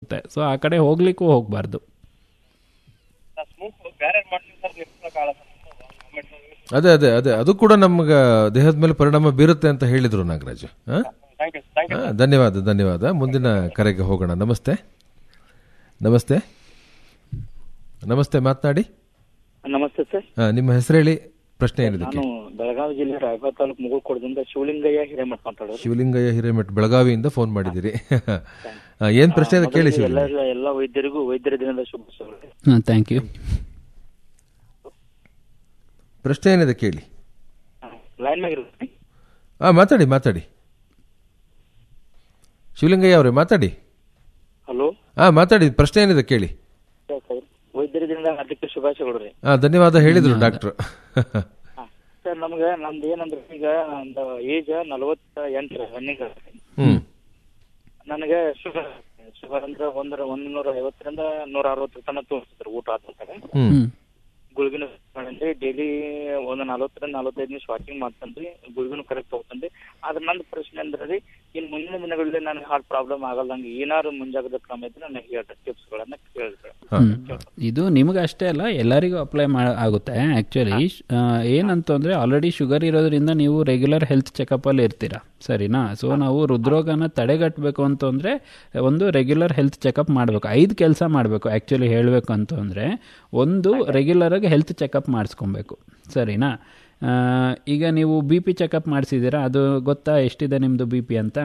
So ಆ ಕಡೆ ಹೋಗ್ಲಿಕ್ಕೂ ಹೋಗಬಾರ್ದು ಸ್ಮೂತ್ ಬೇರೆ ಮಾಡ್ತೀನಿ ಸರ್ ನಿಲ್ಸಕ್ಕಾಗಲ್ಲ ಸರ್ ಅದೇ ಅದೇ ಅದೇ ಅದು ಕೂಡ ನಮ್ಗೆ ದೇಹದ ಮೇಲೆ ಪರಿಣಾಮ ಬೀರುತ್ತೆ ಅಂತ ಹೇಳಿದ್ರು ನಾಗರಾಜ್ ಹಾ? ಥ್ಯಾಂಕ್ ಯು ಥ್ಯಾಂಕ್ ಯು ಹಾ, ಧನ್ಯವಾದ ಧನ್ಯವಾದ ಮುಂದಿನ ಕರೆಗೆ ಹೋಗೋಣ ನಮಸ್ತೆ ನಮಸ್ತೆ ನಮಸ್ತೆ ಮಾತನಾಡಿ ನಮಸ್ತೆ ಸರ್ ಹಾ, ನಿಮ್ಮ ಹೆಸರು ಹೇಳಿ ಪ್ರಶ್ನೆ ಏನಿದೆ ನಾನು ಬೆಳಗಾವಿ ಜಿಲ್ಲೆ ರಾಯಬಾಗ ತಾಲೂಕು ಮುಗುಳ್ಕೋಟದಿಂದ ಶಿವಲಿಂಗಯ್ಯ ಹಿರೇಮಠ ಮಾತಾಡೋದು ಶಿವಲಿಂಗಯ್ಯ ಹಿರೇಮಠ್ ಬೆಳಗಾವಿಯಿಂದ ಫೋನ್ ಮಾಡಿದಿರಿ ಹಾ, ಏನ್ ಪ್ರಶ್ನೆ ಇದೆ ಕೇಳಿ ಎಲ್ಲ ಶಿವಲಿಂಗ ಎಲ್ಲ ವೈದ್ಯರಿಗೂ ವೈದ್ಯರ ದಿನದ ಶುಭಾಶಯಗಳು ಥ್ಯಾಂಕ್ ಯು ಪ್ರಶ್ನೆ ಏನಿದೆ ಕೇಳಿ ಲೈನ್ ಮ್ಯಾಗ ಇರುತ್ತೆ ಹಾ ಮಾತಾಡಿ ಮಾತಾಡಿ ಶಿವಲಿಂಗಯ್ಯ ಅವರೇ ಮಾತಾಡಿ ಹಲೋ ಹಾ ಮಾತಾಡಿ ಪ್ರಶ್ನೆ ಏನಿದೆ ಕೇಳಿ ಸರ್ ವೈದ್ಯರ ದಿನದ ಹಾರ್ದಿಕ ಶುಭಾಶಯಗಳು ರೀ ಹಾ ಧನ್ಯವಾದ ಹೇಳಿದ್ರು ಡಾಕ್ಟರ್ ಸರ್ ನಮ್ಗೆ ನಮ್ದು ಏನಂದ್ರೆ ಈಗ ಒಂದು ಏಜ್ ನಲವತ್ತ ಎಂಟು ರನ್ನಿಂಗ್ ಹ್ಮ್ ನನಗೆ ಶುಗರ್ ಶುಗರ್ ಅಂದ್ರೆ ಒಂದರ ಒಂದ್ ನೂರ ಐವತ್ತರಿಂದ ನೂರ ಅರವತ್ತರ ತನಕ ತೋರಿಸ್ತಾರೆ ಊಟ ಆದ್ಮೇಲೆ ಹ್ಮ್ ಗುಳಿಗಿನ ಮಾಡಂದ್ರೆ ಡೈಲಿ ಒಂದು ನಲವತ್ತರಿಂದ ನಲವತ್ತೈದು ನಿಮಿಷ ವಾಕಿಂಗ್ ಮಾಡ್ತಾನ್ರಿ ಗುಳಿಗಿನ ಕರೆಕ್ಟ್ ಹೋಗ್ತಾನ್ರಿ ಆದ್ರೆ ನಂದು ಪ್ರಶ್ನೆ ಅಂದ್ರೆ ರೀ ಇನ್ ಮುಂದಿನ ದಿನಗಳಲ್ಲಿ ನನಗೆ ಹಾರ್ಟ್ ಪ್ರಾಬ್ಲಮ್ ಆಗಲ್ದಂಗೆ ಏನಾದ್ರು ಮುಂಜಾಗ್ರತಾ ಕ್ರಮ ಇದ್ರೆ ನನಗೆ ಹೇಳ್ರಿ ಟಿಪ್ಸ್ ಗಳನ್ನ ಕೇಳಿದ್ರೆ ಇದು ನಿಮ್ಗೆ ಅಷ್ಟೇ ಅಲ್ಲ ಎಲ್ಲರಿಗೂ ಅಪ್ಲೈ ಮಾ ಆಗುತ್ತೆ ಆ್ಯಕ್ಚುಲಿ ಏನಂತಂದರೆ ಆಲ್ರೆಡಿ ಶುಗರ್ ಇರೋದ್ರಿಂದ ನೀವು ರೆಗ್ಯುಲರ್ ಹೆಲ್ತ್ ಚೆಕಪ್ಪಲ್ಲಿ ಇರ್ತೀರಾ ಸರಿನಾ ಸೊ ನಾವು ಹೃದ್ರೋಗನ ತಡೆಗಟ್ಟಬೇಕು ಅಂತಂದರೆ ಒಂದು ರೆಗ್ಯುಲರ್ ಹೆಲ್ತ್ ಚೆಕಪ್ ಮಾಡಬೇಕು ಐದು ಕೆಲಸ ಮಾಡಬೇಕು ಆ್ಯಕ್ಚುಲಿ ಹೇಳಬೇಕು ಅಂತಂದರೆ ಒಂದು ರೆಗ್ಯುಲರಾಗಿ ಹೆಲ್ತ್ ಚೆಕಪ್ ಮಾಡಿಸ್ಕೊಬೇಕು ಸರಿನಾ ಆ, ಈಗ ನೀವು ಬಿ ಪಿ ಚೆಕಪ್ ಮಾಡಿಸಿದ್ದೀರಾ ಅದು ಗೊತ್ತಾ ಎಷ್ಟಿದೆ ನಿಮ್ಮದು ಬಿ ಪಿ ಅಂತ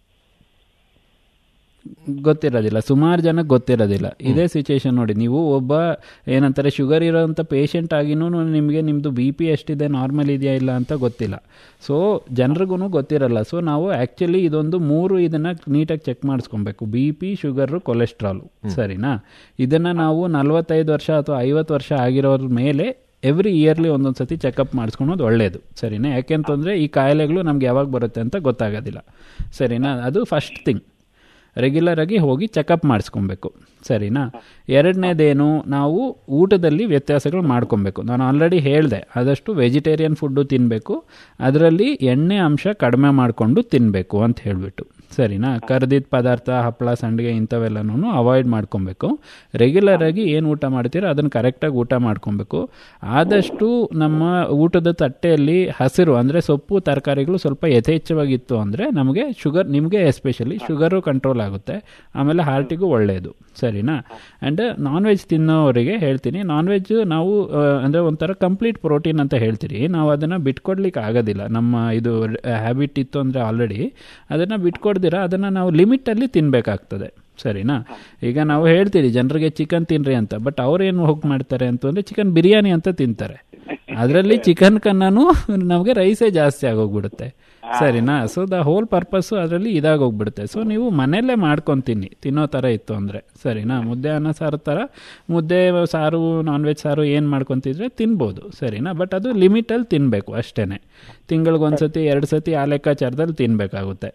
ಗೊತ್ತಿರೋದಿಲ್ಲ ಸುಮಾರು ಜನಕ್ಕೆ ಗೊತ್ತಿರೋದಿಲ್ಲ ಇದೇ ಸಿಚುಯೇಷನ್ ನೋಡಿ ನೀವು ಒಬ್ಬ ಏನಂತಾರೆ ಶುಗರ್ ಇರೋಂಥ ಪೇಷಂಟ್ ಆಗಿನೂ ನಿಮಗೆ ನಿಮ್ಮದು ಬಿ ಪಿ ಎಷ್ಟಿದೆ ನಾರ್ಮಲ್ ಇದೆಯಾ ಇಲ್ಲ ಅಂತ ಗೊತ್ತಿಲ್ಲ ಸೊ ಜನರಿಗೂ ಗೊತ್ತಿರಲ್ಲ ಸೊ ನಾವು ಆ್ಯಕ್ಚುಲಿ ಇದೊಂದು ಮೂರು ಇದನ್ನು ನೀಟಾಗಿ ಚೆಕ್ ಮಾಡಿಸ್ಕೊಬೇಕು ಬಿ ಪಿ ಶುಗರು ಕೊಲೆಸ್ಟ್ರಾಲು ಸರಿನಾ ಇದನ್ನು ನಾವು ನಲ್ವತ್ತೈದು ವರ್ಷ ಅಥವಾ ಐವತ್ತು ವರ್ಷ ಆಗಿರೋರ ಮೇಲೆ ಎವ್ರಿ ಇಯರ್ಲಿ ಒಂದೊಂದು ಸತಿ ಚೆಕಪ್ ಮಾಡಿಸ್ಕೊಳೋದು ಒಳ್ಳೆಯದು ಸರಿನಾ ಯಾಕೆಂತಂದರೆ ಈ ಕಾಯಿಲೆಗಳು ನಮ್ಗೆ ಯಾವಾಗ ಬರುತ್ತೆ ಅಂತ ಗೊತ್ತಾಗೋದಿಲ್ಲ ಸರಿನಾ ಅದು ಫಸ್ಟ್ ಥಿಂಗ್ ರೆಗ್ಯುಲರ್ ಆಗಿ ಹೋಗಿ ಚೆಕಪ್ ಮಾಡಿಸ್ಕೊಬೇಕು ಸರಿನಾ ಎರಡನೇದೇನು ನಾವು ಊಟದಲ್ಲಿ ವ್ಯತ್ಯಾಸಗಳು ಮಾಡ್ಕೊಬೇಕು ನಾನು ಆಲ್ರೆಡಿ ಹೇಳಿದೆ ಆದಷ್ಟು ವೆಜಿಟೇರಿಯನ್ ಫುಡ್ಡು ತಿನ್ನಬೇಕು ಅದರಲ್ಲಿ ಎಣ್ಣೆ ಅಂಶ ಕಡಿಮೆ ಮಾಡಿಕೊಂಡು ತಿನ್ನಬೇಕು ಅಂತ ಹೇಳಿಬಿಟ್ಟು ಸರಿನಾ ಕರ್ದಿದ್ದ ಪದಾರ್ಥ ಹಪ್ಪಳ ಸಂಡಿಗೆ ಇಂಥವೆಲ್ಲನೂ ಅವಾಯ್ಡ್ ಮಾಡ್ಕೊಬೇಕು ರೆಗ್ಯುಲರ್ ಆಗಿ ಏನು ಊಟ ಮಾಡ್ತೀರೋ ಅದನ್ನು ಕರೆಕ್ಟಾಗಿ ಊಟ ಮಾಡ್ಕೊಬೇಕು ಆದಷ್ಟು ನಮ್ಮ ಊಟದ ತಟ್ಟೆಯಲ್ಲಿ ಹಸಿರು ಅಂದರೆ ಸೊಪ್ಪು ತರಕಾರಿಗಳು ಸ್ವಲ್ಪ ಯಥೇಚ್ಛವಾಗಿತ್ತು ಅಂದರೆ ನಮಗೆ ಶುಗರ್ ನಿಮಗೆ ಎಸ್ಪೆಷಲಿ ಶುಗರು ಕಂಟ್ರೋಲ್ ಆಗುತ್ತೆ ಆಮೇಲೆ ಹಾರ್ಟಿಗೂ ಒಳ್ಳೆಯದು ಸರಿನಾ ಆ್ಯಂಡ್ ನಾನ್ ವೆಜ್ ತಿನ್ನೋರಿಗೆ ಹೇಳ್ತೀನಿ ನಾನ್ ವೆಜ್ ನಾವು ಅಂದರೆ ಒಂಥರ ಕಂಪ್ಲೀಟ್ ಪ್ರೋಟೀನ್ ಅಂತ ಹೇಳ್ತೀರಿ ನಾವು ಅದನ್ನು ಬಿಟ್ಕೊಡ್ಲಿಕ್ಕೆ ಆಗೋದಿಲ್ಲ ನಮ್ಮ ಇದು ಹ್ಯಾಬಿಟ್ ಇತ್ತು ಅಂದರೆ ಆಲ್ರೆಡಿ ಅದನ್ನು ಬಿಟ್ಕೊಡ್ದಿರ ಅದನ್ನು ನಾವು ಲಿಮಿಟಲ್ಲಿ ತಿನ್ನಬೇಕಾಗ್ತದೆ ಸರಿನಾ ಈಗ ನಾವು ಹೇಳ್ತೀರಿ ಜನರಿಗೆ ಚಿಕನ್ ತಿನ್ರಿ ಅಂತ ಬಟ್ ಅವ್ರೇನು ಹೋಗಿ ಮಾಡ್ತಾರೆ ಅಂತಂದರೆ ಚಿಕನ್ ಬಿರಿಯಾನಿ ಅಂತ ತಿಂತಾರೆ ಅದರಲ್ಲಿ ಚಿಕನ್ ಕನ್ನೂ ನಮಗೆ ರೈಸೇ ಜಾಸ್ತಿ ಆಗೋಗ್ಬಿಡುತ್ತೆ ಸರಿನಾ ಸೊ ದ ಹೋಲ್ ಪರ್ಪಸ್ಸು ಅದರಲ್ಲಿ ಇದಾಗೋಗ್ಬಿಡುತ್ತೆ ಸೊ ನೀವು ಮನೆಯಲ್ಲೇ ಮಾಡ್ಕೊಂಡು ತಿನ್ನಿ ತಿನ್ನೋ ಥರ ಇತ್ತು ಅಂದರೆ ಸರಿನಾ ಮುದ್ದೆ ಅನ್ನ ಸಾರು ಥರ ಮುದ್ದೆ ಸಾರು ನಾನ್ ವೆಜ್ ಸಾರು ಏನು ಮಾಡ್ಕೊತಿದ್ರೆ ತಿನ್ಬೋದು ಸರಿನಾ ಬಟ್ ಅದು ಲಿಮಿಟಲ್ಲಿ ತಿನ್ನಬೇಕು ಅಷ್ಟೇ ತಿಂಗಳಿಗೊಂದ್ಸತಿ ಎರಡು ಸತಿ ಆ ಲೆಕ್ಕಾಚಾರದಲ್ಲಿ ತಿನ್ನಬೇಕಾಗುತ್ತೆ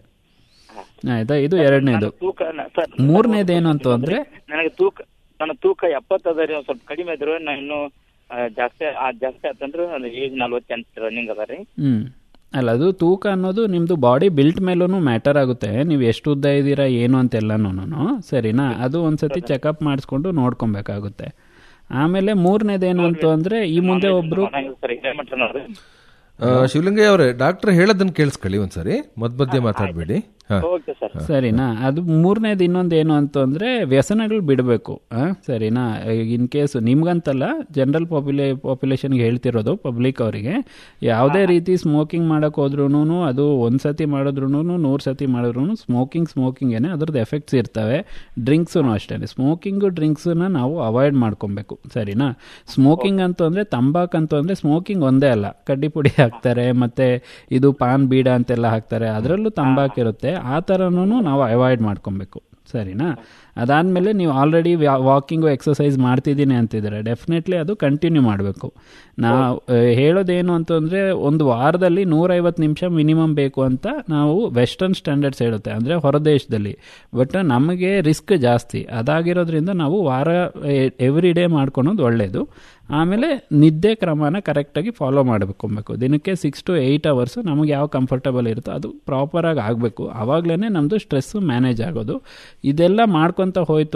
ಆಯ್ತಾ ಇದು ಎರಡನೇದು ತೂಕ ನ- ಸರ್ ಮೂರನೇದೇನು ಅಂತ ಅಂದರೆ ನನಗೆ ತೂಕ ನನ್ನ ತೂಕ ಎಪ್ಪತ್ತದ ರೀ ಒಂದ್ ಸ್ವಲ್ಪ ಕಡಿಮೆ ಇದ್ರು ನಾ ಇನ್ನು ಆ, ಜಾಸ್ತಿ ಆ, ಜಾಸ್ತಿ ಆತಂದ್ರೆ ಏಜ್ ನಲ್ವತ್ತೆಂಟು ರನ್ನಿಂಗ್ ಅದ ರೀ ಹ್ಮ್ ಅಲ್ಲ ಅದು ತೂಕ ಅನ್ನೋದು ನಿಮ್ಮದು ಬಾಡಿ ಬಿಲ್ಟ್ ಮೇಲೂ ಮ್ಯಾಟರ್ ಆಗುತ್ತೆ ನೀವು ಎಷ್ಟು ಉದ್ದ ಇದ್ದೀರಾ ಏನು ಅಂತೆಲ್ಲನೂ ಸರಿನಾ ಅದು ಒಂದ್ಸತಿ ಚೆಕಪ್ ಮಾಡಿಸ್ಕೊಂಡು ನೋಡ್ಕೊಬೇಕಾಗುತ್ತೆ ಆಮೇಲೆ ಮೂರನೇದೇನು ಅಂತ ಅಂದರೆ ಈ ಮುಂದೆ ಒಬ್ಬರು ಸರ್ ಹಿರೇಮಠ ನೋಡ್ರಿ ಆ, ಶಿವಲಿಂಗಯ್ಯ ಅವರೇ ಡಾಕ್ಟರ್ ಹೇಳೋದನ್ನ ಕೇಳಿಸ್ಕೊಳ್ಳಿ ಒಂದ್ಸರಿ ಮಧ್ಯ ಮಧ್ಯೆ ಮಾತಾಡಬೇಡಿ ಹಾ ಓಕೆ ಸರ್ ಸರಿನಾ ಅದು ಮೂರನೇದು ಇನ್ನೊಂದು ಏನು ಅಂತಂದರೆ ವ್ಯಸನಗಳು ಬಿಡಬೇಕು ಸರಿನಾ ಇನ್ ಕೇಸ್ ನಿಮ್ಗಂತಲ್ಲ ಜನರಲ್ ಪಾಪ್ಯುಲೇ ಪಾಪ್ಯುಲೇಷನ್ಗೆ ಹೇಳ್ತಿರೋದು ಪಬ್ಲಿಕ್ ಅವರಿಗೆ ಯಾವುದೇ ರೀತಿ ಸ್ಮೋಕಿಂಗ್ ಮಾಡೋಕೆ ಹೋದ್ರೂ ಅದು ಒಂದು ಸತಿ ಮಾಡಿದ್ರು ನೂರು ಸತಿ ಮಾಡಿದ್ರು ಸ್ಮೋಕಿಂಗ್ ಸ್ಮೋಕಿಂಗ್ ಏನೇ ಅದ್ರದ್ದು ಎಫೆಕ್ಟ್ಸ್ ಇರ್ತವೆ ಡ್ರಿಂಕ್ಸೂ ಅಷ್ಟೇ ಸ್ಮೋಕಿಂಗು ಡ್ರಿಂಕ್ಸನ್ನ ನಾವು ಅವಾಯ್ಡ್ ಮಾಡ್ಕೊಬೇಕು ಸರಿನಾ ಸ್ಮೋಕಿಂಗ್ ಅಂತ ಅಂದರೆ ತಂಬಾಕು ಅಂತ ಅಂದರೆ ಸ್ಮೋಕಿಂಗ್ ಒಂದೇ ಅಲ್ಲ ಕಡ್ಡಿ ಪುಡಿ ಹಾಕ್ತಾರೆ ಮತ್ತು ಇದು ಪಾನ್ ಬೀಡ ಅಂತೆಲ್ಲ ಹಾಕ್ತಾರೆ ಅದರಲ್ಲೂ ತಂಬಾಕಿರುತ್ತೆ ಆ ಥರನೂ ನಾವು ಅವಾಯ್ಡ್ ಮಾಡ್ಕೊಬೇಕು ಸರಿನಾ ಅದಾದಮೇಲೆ ನೀವು ಆಲ್ರೆಡಿ ವಾಕಿಂಗು ಎಕ್ಸಸೈಸ್ ಮಾಡ್ತಿದ್ದೀನಿ ಅಂತಿದ್ದಾರೆ ಡೆಫಿನೆಟ್ಲಿ ಅದು ಕಂಟಿನ್ಯೂ ಮಾಡಬೇಕು ನಾವು ಆ, ಹೇಳೋದೇನು ಅಂತಂದರೆ ಒಂದು ವಾರದಲ್ಲಿ ನೂರೈವತ್ತು ನಿಮಿಷ ಮಿನಿಮಮ್ ಬೇಕು ಅಂತ ನಾವು ವೆಸ್ಟರ್ನ್ ಸ್ಟ್ಯಾಂಡರ್ಡ್ಸ್ ಹೇಳುತ್ತೆ ಅಂದರೆ ಹೊರದೇಶದಲ್ಲಿ ಬಟ್ ನಮಗೆ ರಿಸ್ಕ್ ಜಾಸ್ತಿ ಅದಾಗಿರೋದ್ರಿಂದ ನಾವು ವಾರ ಎವ್ರಿ ಡೇ ಮಾಡ್ಕೊಳೋದು ಒಳ್ಳೆಯದು ಆಮೇಲೆ ನಿದ್ದೆ ಕ್ರಮನ ಕರೆಕ್ಟಾಗಿ ಫಾಲೋ ಮಾಡಬೇಕು ದಿನಕ್ಕೆ ಸಿಕ್ಸ್ ಟು ಏಯ್ಟ್ ಅವರ್ಸ್ ನಮಗೆ ಯಾವ ಕಂಫರ್ಟಬಲ್ ಇರುತ್ತೋ ಅದು ಪ್ರಾಪರಾಗಿ ಆಗಬೇಕು ಆವಾಗಲೇ ನಮ್ಮದು ಸ್ಟ್ರೆಸ್ಸು ಮ್ಯಾನೇಜ್ ಆಗೋದು ಇದೆಲ್ಲ ಮಾಡ್ಕೊತ ಹೋಯ್ತು